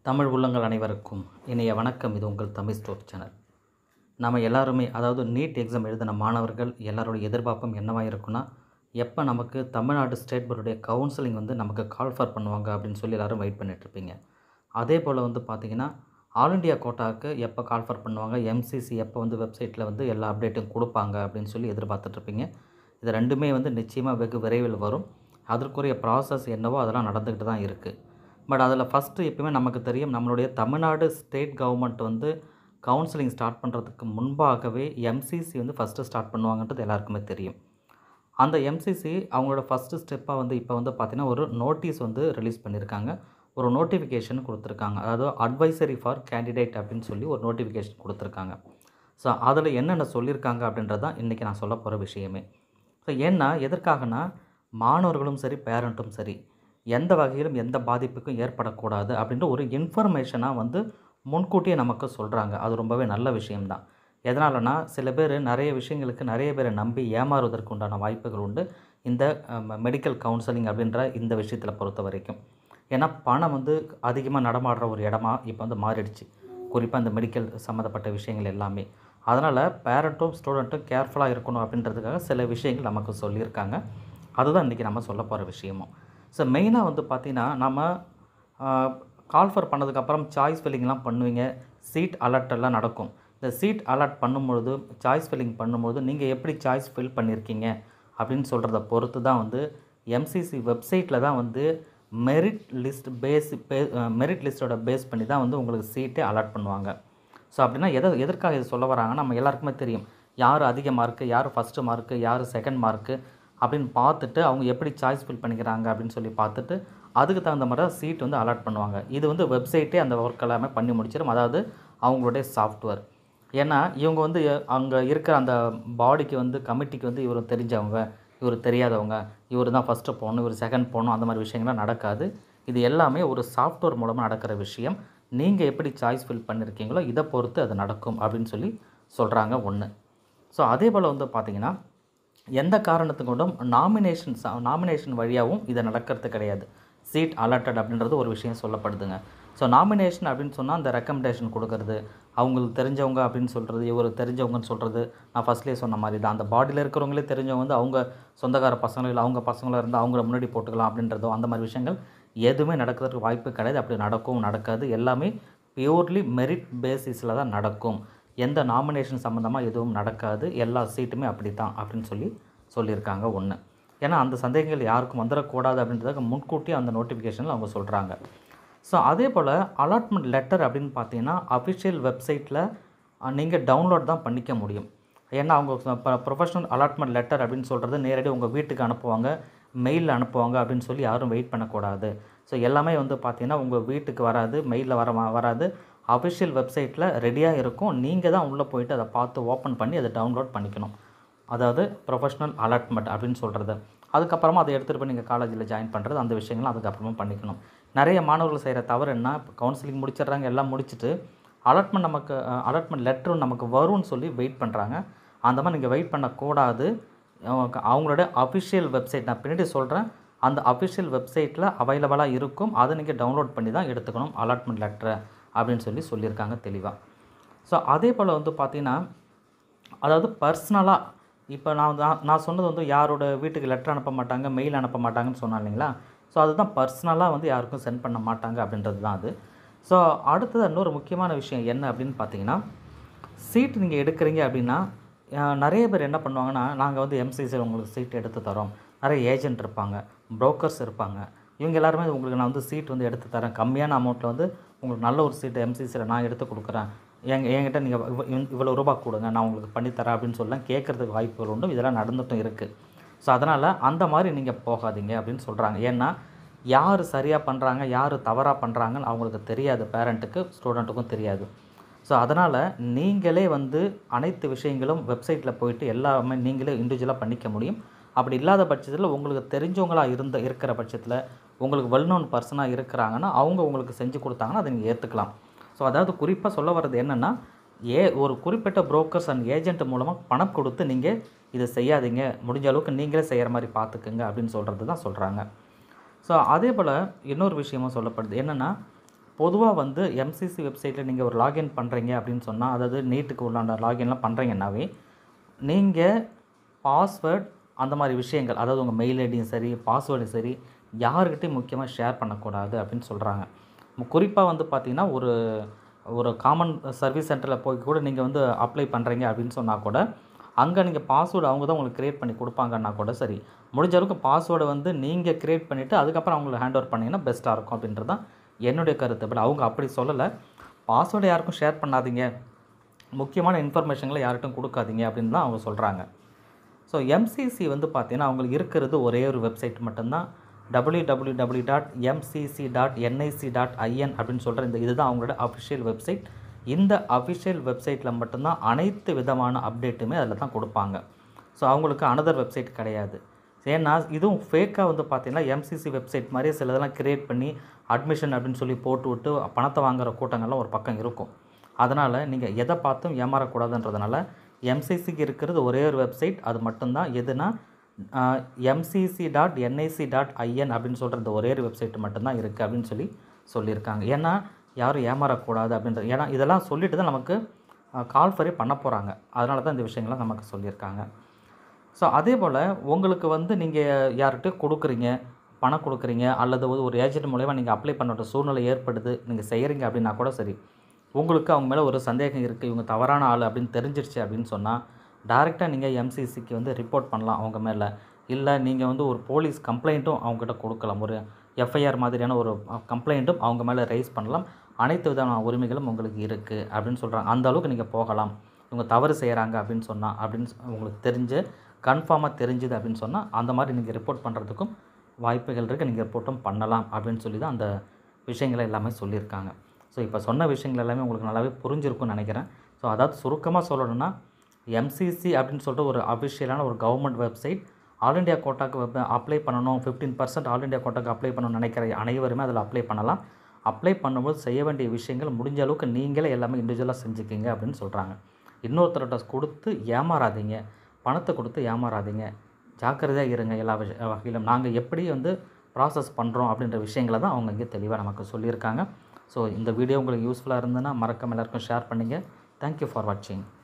தமிழ் உள்ளங்கள் அனைவருக்கும் இனிய வணக்கம் இது உங்கள் தமிழ் ஸ்டோர் சேனல் நம்ம எல்லாருமே அதாவது நீட் எக்ஸாம் எழுதின மாணவர்கள் எல்லாரோட எதிர்பார்ப்பும் என்னவாக இருக்குன்னா எப்போ நமக்கு தமிழ்நாடு ஸ்டேட் போர்டுடைய கவுன்சிலிங் வந்து நமக்கு கால் ஃபார் பண்ணுவாங்க அப்படின்னு சொல்லி எல்லோரும் வெயிட் பண்ணிகிட்ருப்பீங்க அதே போல் வந்து பார்த்திங்கன்னா ஆல் இண்டியா கோட்டாவுக்கு எப்போ கால் ஃபார் பண்ணுவாங்க எம்சிசி எப்போ வந்து வெப்சைட்டில் வந்து எல்லா அப்டேட்டும் கொடுப்பாங்க அப்படின்னு சொல்லி எதிர்பார்த்துட்ருப்பீங்க இது ரெண்டுமே வந்து நிச்சயமாக வெகு விரைவில் வரும் அதற்குரிய ப்ராசஸ் என்னவோ அதெல்லாம் நடந்துக்கிட்டு தான் இருக்குது பட் அதில் ஃபஸ்ட்டு எப்பயுமே நமக்கு தெரியும் நம்மளுடைய தமிழ்நாடு ஸ்டேட் கவர்மெண்ட் வந்து கவுன்சிலிங் ஸ்டார்ட் பண்ணுறதுக்கு முன்பாகவே எம்சிசி வந்து ஃபஸ்ட்டு ஸ்டார்ட் பண்ணுவாங்கன்றது எல்லாருக்குமே தெரியும் அந்த எம்சிசி அவங்களோட ஃபஸ்ட்டு ஸ்டெப்பாக வந்து இப்போ வந்து பார்த்திங்கன்னா ஒரு நோட்டீஸ் வந்து ரிலீஸ் பண்ணியிருக்காங்க ஒரு நோட்டிஃபிகேஷன் கொடுத்துருக்காங்க அதாவது அட்வைசரி ஃபார் கேண்டிடேட் அப்படின்னு சொல்லி ஒரு நோட்டிஃபிகேஷன் கொடுத்துருக்காங்க ஸோ அதில் என்னென்ன சொல்லியிருக்காங்க அப்படின்றது தான் இன்றைக்கி நான் சொல்ல போகிற விஷயமே ஸோ ஏன்னா எதற்காகனா மாணவர்களும் சரி பேரண்ட்டும் சரி எந்த வகையிலும் எந்த பாதிப்புக்கும் ஏற்படக்கூடாது அப்படின்ற ஒரு இன்ஃபர்மேஷனாக வந்து முன்கூட்டியே நமக்கு சொல்கிறாங்க அது ரொம்பவே நல்ல விஷயம்தான் எதனாலனா சில பேர் நிறைய விஷயங்களுக்கு நிறைய பேரை நம்பி ஏமாறுவதற்கு உண்டான வாய்ப்புகள் உண்டு இந்த மெடிக்கல் கவுன்சிலிங் அப்படின்ற இந்த விஷயத்தில் பொறுத்த வரைக்கும் ஏன்னா பணம் வந்து அதிகமாக நடமாடுற ஒரு இடமா இப்போ வந்து மாறிடுச்சு குறிப்பாக இந்த மெடிக்கல் சம்மந்தப்பட்ட விஷயங்கள் எல்லாமே அதனால் பேரண்ட்டும் ஸ்டூடெண்ட்டும் கேர்ஃபுல்லாக இருக்கணும் அப்படின்றதுக்காக சில விஷயங்கள் நமக்கு சொல்லியிருக்காங்க அதுதான் இன்றைக்கி நம்ம சொல்ல போகிற விஷயமும் ஸோ மெயினாக வந்து பார்த்திங்கன்னா நம்ம கால்ஃபர் பண்ணதுக்கப்புறம் சாய்ஸ் ஃபில்லிங்லாம் பண்ணுவீங்க சீட் அலர்ட் எல்லாம் நடக்கும் இந்த சீட் அலர்ட் பண்ணும்பொழுது சாய்ஸ் ஃபில்லிங் பண்ணும்பொழுது நீங்கள் எப்படி சாய்ஸ் ஃபில் பண்ணியிருக்கீங்க அப்படின்னு சொல்கிறத பொறுத்து தான் வந்து எம்சிசி வெப்சைட்டில் தான் வந்து மெரிட் லிஸ்ட் பேஸ் பே மெரிட் லிஸ்ட்டோட பேஸ் பண்ணி தான் வந்து உங்களுக்கு சீட்டே அலாட் பண்ணுவாங்க ஸோ அப்படின்னா எதை எதற்காக இது சொல்ல வராங்கன்னா நம்ம எல்லாருக்குமே தெரியும் யார் அதிக மார்க்கு யார் ஃபஸ்ட்டு மார்க்கு யார் செகண்ட் மார்க்கு அப்படின்னு பார்த்துட்டு அவங்க எப்படி சாய்ஸ் ஃபில் பண்ணிக்கிறாங்க அப்படின்னு சொல்லி பார்த்துட்டு அதுக்கு தகுந்த மாதிரி தான் சீட் வந்து அலாட் பண்ணுவாங்க இது வந்து வெப்சைட்டே அந்த ஒர்க் எல்லாமே பண்ணி முடிச்சிடும் அதாவது அவங்களுடைய சாஃப்ட்வேர் ஏன்னா இவங்க வந்து அங்கே இருக்கிற அந்த பாடிக்கு வந்து கமிட்டிக்கு வந்து இவர் தெரிஞ்சவங்க இவர் தெரியாதவங்க இவர் தான் ஃபஸ்ட்டு போகணும் இவர் செகண்ட் போகணும் அந்த மாதிரி விஷயங்கள்லாம் நடக்காது இது எல்லாமே ஒரு சாஃப்ட்வேர் மூலமாக நடக்கிற விஷயம் நீங்கள் எப்படி சாய்ஸ் ஃபில் பண்ணியிருக்கீங்களோ இதை பொறுத்து அது நடக்கும் அப்படின்னு சொல்லி சொல்கிறாங்க ஒன்று ஸோ அதே போல் வந்து பார்த்திங்கன்னா எந்த காரணத்துக்கு கொண்டும் நாமினேஷன் நாமினேஷன் வழியாகவும் இதை நடக்கிறது கிடையாது சீட் அலாட்டட் அப்படின்றது ஒரு விஷயம் சொல்லப்படுதுங்க ஸோ நாமினேஷன் அப்படின்னு சொன்னால் அந்த ரெக்கமெண்டேஷன் கொடுக்கறது அவங்களுக்கு தெரிஞ்சவங்க அப்படின்னு சொல்கிறது இவர் தெரிஞ்சவங்கன்னு சொல்கிறது நான் ஃபஸ்ட்லேயே சொன்ன மாதிரி தான் அந்த பாடியில் இருக்கிறவங்களே தெரிஞ்சவங்க வந்து அவங்க சொந்தக்கார பசங்களோ இல்லை அவங்க பசங்களோ இருந்தால் அவங்கள முன்னாடி போட்டுக்கலாம் அப்படின்றதோ அந்த மாதிரி விஷயங்கள் எதுவுமே நடக்கிறதுக்கு வாய்ப்பு கிடையாது அப்படி நடக்கவும் நடக்காது எல்லாமே பியூர்லி மெரிட் பேசிஸில் தான் நடக்கும் எந்த நாமினேஷன் சம்மந்தமாக எதுவும் நடக்காது எல்லா சீட்டுமே அப்படி தான் அப்படின்னு சொல்லி சொல்லியிருக்காங்க ஒன்று ஏன்னா அந்த சந்தேகங்கள் யாருக்கும் வந்துடக்கூடாது அப்படின்றதுக்கு முன்கூட்டியே அந்த நோட்டிஃபிகேஷனில் அவங்க சொல்கிறாங்க ஸோ அதே போல் அலாட்மெண்ட் லெட்டர் அப்படின்னு பார்த்தீங்கன்னா அஃபிஷியல் வெப்சைட்டில் நீங்கள் டவுன்லோட் தான் பண்ணிக்க முடியும் ஏன்னா அவங்க ப்ரொஃபஷனல் அலாட்மெண்ட் லெட்டர் அப்படின்னு சொல்கிறது நேரடி உங்கள் வீட்டுக்கு அனுப்புவாங்க மெயிலில் அனுப்புவாங்க அப்படின்னு சொல்லி யாரும் வெயிட் பண்ணக்கூடாது ஸோ எல்லாமே வந்து பார்த்தீங்கன்னா உங்கள் வீட்டுக்கு வராது மெயிலில் வர வராது அஃபிஷியல் வெப்சைட்டில் ரெடியாக இருக்கும் நீங்கள் தான் உள்ளே போயிட்டு அதை பார்த்து ஓப்பன் பண்ணி அதை டவுன்லோட் பண்ணிக்கணும் அதாவது ப்ரொஃபஷ்னல் அலாட்மெண்ட் அப்படின்னு சொல்கிறது அதுக்கப்புறமா அதை எடுத்துகிட்டு போய் நீங்கள் காலேஜில் ஜாயின் பண்ணுறது அந்த விஷயங்களும் அதுக்கப்புறமா பண்ணிக்கணும் நிறைய மாணவர்கள் செய்கிற தவறு என்ன கவுன்சிலிங் முடிச்சிடுறாங்க எல்லாம் முடிச்சுட்டு அலாட்மெண்ட் நமக்கு அலாட்மெண்ட் லெட்டரும் நமக்கு வரும்னு சொல்லி வெயிட் பண்ணுறாங்க அந்த மாதிரி நீங்கள் வெயிட் பண்ணக்கூடாது அவங்களோட அஃபிஷியல் வெப்சைட் நான் பின்னாடி சொல்கிறேன் அந்த அஃபிஷியல் வெப்சைட்டில் அவைலபிளாக இருக்கும் அதை நீங்கள் டவுன்லோட் பண்ணி தான் எடுத்துக்கணும் அலாட்மெண்ட் லெட்டரை அப்படின்னு சொல்லி சொல்லியிருக்காங்க தெளிவாக ஸோ அதே போல் வந்து பார்த்திங்கன்னா அதாவது பர்சனலாக இப்போ நான் நான் சொன்னது வந்து யாரோட வீட்டுக்கு லெட்டர் அனுப்ப மாட்டாங்க மெயில் அனுப்ப மாட்டாங்கன்னு சொன்னேன் இல்லைங்களா ஸோ அதுதான் பர்சனலாக வந்து யாருக்கும் சென்ட் பண்ண மாட்டாங்க அப்படின்றது தான் அது ஸோ அடுத்தது இன்னொரு முக்கியமான விஷயம் என்ன அப்படின்னு பார்த்தீங்கன்னா சீட் நீங்கள் எடுக்கிறீங்க அப்படின்னா நிறைய பேர் என்ன பண்ணுவாங்கன்னா நாங்கள் வந்து எம்சிசியில் உங்களுக்கு சீட் எடுத்து தரோம் நிறைய ஏஜென்ட் இருப்பாங்க ப்ரோக்கர்ஸ் இருப்பாங்க இவங்க எல்லாருமே உங்களுக்கு நான் வந்து சீட் வந்து எடுத்து தரேன் கம்மியான அமௌண்ட்டில் வந்து உங்களுக்கு நல்ல ஒரு சீட்டு எம்சிசியில் நான் எடுத்து கொடுக்குறேன் எங்க என்கிட்ட நீங்கள் இவ்வளோ ரூபா கொடுங்க நான் உங்களுக்கு பண்ணித்தரேன் அப்படின்னு சொல்லலாம் கேட்குறதுக்கு வாய்ப்புகள் உண்டு இதெல்லாம் நடந்துட்டும் இருக்குது ஸோ அதனால் அந்த மாதிரி நீங்கள் போகாதீங்க அப்படின்னு சொல்கிறாங்க ஏன்னா யார் சரியாக பண்ணுறாங்க யார் தவறாக பண்ணுறாங்கன்னு அவங்களுக்கு தெரியாது பேரண்ட்டுக்கு ஸ்டூடெண்ட்டுக்கும் தெரியாது ஸோ அதனால் நீங்களே வந்து அனைத்து விஷயங்களும் வெப்சைட்டில் போயிட்டு எல்லாமே நீங்களே இண்டிவிஜுவலாக பண்ணிக்க முடியும் அப்படி இல்லாத பட்சத்தில் உங்களுக்கு தெரிஞ்சவங்களாக இருந்த இருக்கிற பட்சத்தில் உங்களுக்கு வெல் நோன் பர்சனாக இருக்கிறாங்கன்னா அவங்க உங்களுக்கு செஞ்சு கொடுத்தாங்கன்னா அதை நீங்கள் ஏற்றுக்கலாம் ஸோ அதாவது குறிப்பாக சொல்ல வர்றது என்னென்னா ஏ ஒரு குறிப்பிட்ட புரோக்கர்ஸ் அண்ட் ஏஜென்ட் மூலமாக பணம் கொடுத்து நீங்கள் இதை செய்யாதீங்க முடிஞ்ச அளவுக்கு நீங்களே செய்கிற மாதிரி பார்த்துக்குங்க அப்படின்னு சொல்கிறது தான் சொல்கிறாங்க ஸோ அதே போல் இன்னொரு விஷயமும் சொல்லப்படுது என்னென்னா பொதுவாக வந்து எம்சிசி வெப்சைட்டில் நீங்கள் ஒரு லாகின் பண்ணுறீங்க அப்படின்னு சொன்னால் அதாவது நீட்டுக்கு உள்ளான லாகின்லாம் பண்ணுறீங்கன்னாவே நீங்கள் பாஸ்வேர்ட் அந்த மாதிரி விஷயங்கள் அதாவது உங்கள் மெயில் ஐடியும் சரி பாஸ்வேர்டும் சரி யாருக்கிட்டையும் முக்கியமாக ஷேர் பண்ணக்கூடாது அப்படின்னு சொல்கிறாங்க குறிப்பாக வந்து பார்த்திங்கன்னா ஒரு ஒரு காமன் சர்வீஸ் சென்டரில் போய் கூட நீங்கள் வந்து அப்ளை பண்ணுறீங்க அப்படின்னு சொன்னால் கூட அங்கே நீங்கள் பாஸ்வேர்டு அவங்க தான் உங்களுக்கு க்ரியேட் பண்ணி கொடுப்பாங்கன்னா கூட சரி முடிஞ்ச அளவுக்கு பாஸ்வேர்டை வந்து நீங்கள் க்ரியேட் பண்ணிவிட்டு அதுக்கப்புறம் அவங்களை ஹேண்ட் ஓவர் பண்ணிங்கன்னா பெஸ்ட்டாக இருக்கும் அப்படின்றது தான் என்னுடைய கருத்து பட் அவங்க அப்படி சொல்லலை பாஸ்வேர்டை யாருக்கும் ஷேர் பண்ணாதீங்க முக்கியமான இன்ஃபர்மேஷன்களை யார்கிட்டும் கொடுக்காதீங்க அப்படின்னு தான் அவங்க சொல்கிறாங்க ஸோ எம்சிசி வந்து பார்த்தீங்கன்னா அவங்களுக்கு இருக்கிறது ஒரே ஒரு வெப்சைட் மட்டும்தான் W W W dot MCC dot NIC dot IN அப்படின்னு சொல்கிற இந்த இதுதான் அவங்களோட அஃபிஷியல் வெப்சைட் இந்த அஃபிஷியல் வெப்சைட்டில் மட்டும்தான் அனைத்து விதமான அப்டேட்டுமே அதில் தான் கொடுப்பாங்க ஸோ அவங்களுக்கு அனதர் வெப்சைட் கிடையாது ஏன்னா இதுவும் ஃபேக்காக வந்து பார்த்தீங்கன்னா எம்சிசி வெப்சைட் மாதிரியே சிலதெல்லாம் கிரியேட் பண்ணி அட்மிஷன் அப்படின்னு சொல்லி போட்டு விட்டு பணத்தை வாங்குற கூட்டங்கள்லாம் ஒரு பக்கம் இருக்கும் அதனால் நீங்கள் எதை பார்த்தும் ஏமாறக்கூடாதுன்றதுனால எம்சிசிக்கு இருக்கிறது ஒரே ஒரு வெப்சைட் அது மட்டும்தான் எதுனா MCC dot NIC dot IN அப்படின்னு சொல்கிற இந்த ஒரே ஒரு வெப்சைட் மட்டும்தான் இருக்குது அப்படின்னு சொல்லி சொல்லியிருக்காங்க ஏன்னா யாரும் ஏமாறக்கூடாது அப்படின்றது ஏன்னா இதெல்லாம் சொல்லிட்டு தான் நமக்கு கால் ஃபரே பண்ண போகிறாங்க அதனால தான் இந்த விஷயங்கள்லாம் நமக்கு சொல்லியிருக்காங்க ஸோ அதே போல் உங்களுக்கு வந்து நீங்கள் யார்கிட்ட கொடுக்குறீங்க பணம் கொடுக்குறீங்க அல்லது ஒரு ஒரு ஏஜென்ட் மூலயமா நீங்கள் அப்ளை பண்ணுற சூழ்நிலை ஏற்படுது நீங்கள் செய்கிறீங்க அப்படின்னா கூட சரி உங்களுக்கு அவங்க மேலே ஒரு சந்தேகம் இருக்குது இவங்க தவறான ஆள் அப்படின்னு தெரிஞ்சிருச்சு அப்படின்னு சொன்னால் டேரெக்டாக நீங்கள் எம்சிசிக்கு வந்து ரிப்போர்ட் பண்ணலாம் அவங்க மேலே இல்லை நீங்கள் வந்து ஒரு போலீஸ் கம்ப்ளைண்ட்டும் அவங்ககிட்ட கொடுக்கலாம் ஒரு எஃப்ஐஆர் மாதிரியான ஒரு கம்ப்ளைண்ட்டும் அவங்க மேலே ரைஸ் பண்ணலாம் அனைத்து விதமான உரிமைகளும் உங்களுக்கு இருக்குது அப்படின்னு சொல்கிறாங்க அந்த அளவுக்கு நீங்கள் போகலாம் இவங்க தவறு செய்கிறாங்க அப்படின்னு சொன்னால் அப்படின்னு சொ- உங்களுக்கு தெரிஞ்சு கன்ஃபார்மாக தெரிஞ்சுது அப்படின்னு சொன்னால் அந்த மாதிரி நீங்கள் ரிப்போர்ட் பண்ணுறதுக்கும் வாய்ப்புகள் இருக்குது நீங்கள் ரிப்போர்ட்டும் பண்ணலாம் அப்படின்னு சொல்லி தான் அந்த விஷயங்களை எல்லாமே சொல்லியிருக்காங்க ஸோ இப்போ சொன்ன விஷயங்கள் எல்லாமே உங்களுக்கு நல்லாவே புரிஞ்சிருக்கும்னு நினைக்கிறேன் ஸோ அதாவது சுருக்கமாக சொல்லணும்னா எம்சிசி அப்படின்னு சொல்லிட்டு ஒரு அஃபிஷியலான ஒரு கவர்மெண்ட் வெப்சைட் ஆல் இண்டியா கோட்டாக்கு அப்ளை பண்ணணும் ஃபிஃப்டீன் பர்சன்ட் ஆல் இண்டியா கோட்டாக்கு அப்ளை பண்ணணும்னு நினைக்கிற அனைவருமே அதில் அப்ளை பண்ணலாம் அப்ளை பண்ணும்போது செய்ய வேண்டிய விஷயங்கள் முடிஞ்ச அளவுக்கு நீங்களே எல்லாமே இண்டிவிஜுவலாக செஞ்சுக்கிங்க அப்படின்னு சொல்கிறாங்க இன்னொருத்தர்கிட்ட கொடுத்து ஏமாறாதீங்க பணத்தை கொடுத்து ஏமாறாதீங்க ஜாக்கிரதையாக இருங்க எல்லா விஷ வகையிலும் நாங்கள் எப்படி வந்து ப்ராசஸ் பண்ணுறோம் அப்படின்ற விஷயங்களை தான் அவங்க இங்கே தெளிவாக நமக்கு சொல்லியிருக்காங்க ஸோ இந்த வீடியோ உங்களுக்கு யூஸ்ஃபுல்லாக இருந்ததுன்னா மறக்காம எல்லாருக்கும் ஷேர் பண்ணுங்கள் தேங்க்யூ ஃபார் வாட்சிங்